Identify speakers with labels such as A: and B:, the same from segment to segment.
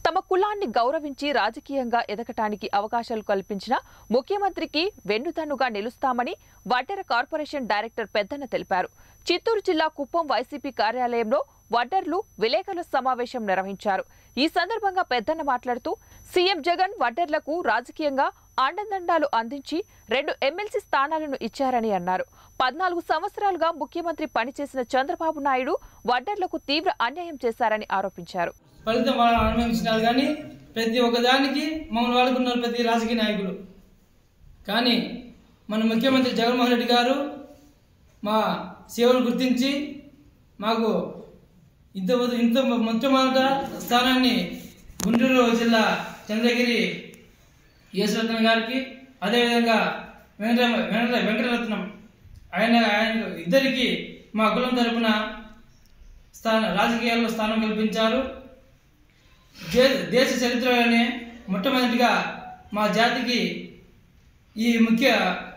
A: తమ కులాన్ని గౌరవించి రాజకీయంగా ఎదగటానికి అవకాశాలు కల్పించిన ముఖ్యమంత్రికి వెన్నుదన్నుగా నిలుస్తామని వడ్డెర కార్పొరేషన్ డైరెక్టర్ పెద్దన్న తెలిపారు చిత్తూరు జిల్లా కుప్పం వైసీపీ కార్యాలయంలో వడ్డర్లు విలేకరుల సమావేశం నిర్వహించారు ఈ సందర్భంగా పెద్దన్న మాట్లాడుతూ సీఎం జగన్ వడ్డర్లకు రాజకీయంగా అండదండాలు అందించి రెండు ఎమ్మెల్సీ స్థానాలను ఇచ్చారని అన్నారు పద్నాలుగు సంవత్సరాలుగా ముఖ్యమంత్రి పనిచేసిన చంద్రబాబు నాయుడు వడ్డర్లకు తీవ్ర అన్యాయం చేశారని ఆరోపించారు
B: ఫలితం వాళ్ళు అనుభవించినారు కానీ ప్రతి ఒక్కదానికి మమ్మల్ని వాడుకున్నారు ప్రతి రాజకీయ నాయకులు కానీ మన ముఖ్యమంత్రి జగన్మోహన్ రెడ్డి గారు మా సేవను గుర్తించి మాకు ఇంత ఇంత మొట్టమొదట స్థానాన్ని గుంటూరు జిల్లా చంద్రగిరి యేసురత్నం గారికి అదేవిధంగా వెంకట వెంకట వెంకటరత్నం ఆయన ఆయన ఇద్దరికి మా కులం తరపున స్థాన రాజకీయాల్లో స్థానం కల్పించారు దే- దేశ చరిత్రలోనే మొట్టమొదటిగా మా జాతికి ఈ ముఖ్య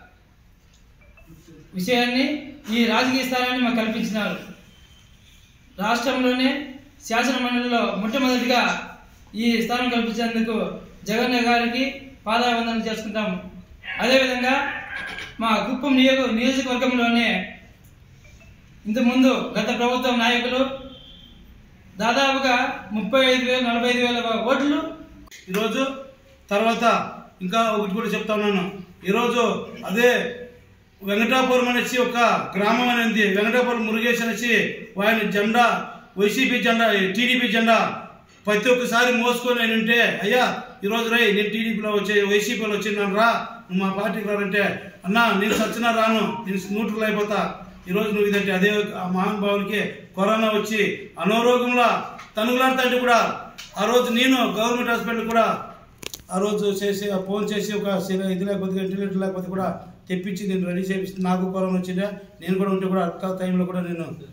B: విషయాన్ని ఈ రాజకీయ స్థానాన్ని మాకు కల్పించినారు రాష్ట్రంలోనే శాసన మండలిలో మొట్టమొదటిగా ఈ స్థానం కల్పించేందుకు జగన్ గారికి పాదావందనం చేసుకుంటాము అదేవిధంగా మా కుప్పం నియోజక నియోజకవర్గంలోనే ఇంతకుముందు గత ప్రభుత్వం నాయకులు దాదాపుగా ముప్పై ఐదు వేలు నలభై ఐదు వేల ఓట్లు
C: ఈరోజు తర్వాత ఇంకా ఒకటి కూడా చెప్తా ఉన్నాను ఈరోజు అదే వెంకటాపురం అనేసి ఒక గ్రామం అనేది వెంకటాపురం మురుగేష్ అనేసి ఆయన జెండా వైసీపీ జెండా టీడీపీ జెండా ప్రతి ఒక్కసారి మోసుకొని ఆయన ఉంటే అయ్యా ఈరోజు రై నేను టీడీపీలో వచ్చే వైసీపీలో వచ్చినాను రా నువ్వు మా పార్టీకి రారంటే అన్నా నేను సచ్చినా రాను నేను నూటులు అయిపోతా ఈరోజు నువ్వు ఇదంటే అదే ఆ మహానుభావునికి కరోనా వచ్చి అనారోగ్యంలో తనుగులాడుతుంటే కూడా ఆ రోజు నేను గవర్నమెంట్ హాస్పిటల్ కూడా ఆ రోజు చేసి ఆ ఫోన్ చేసి ఒక సిల- ఇది లేకపోతే వెంటిలేటర్ లేకపోతే కూడా తెప్పించి నేను రెడీ చేపిస్తే నాకు కరోనా వచ్చిందా నేను కూడా ఉంటే కూడా అక్క టైంలో కూడా నేను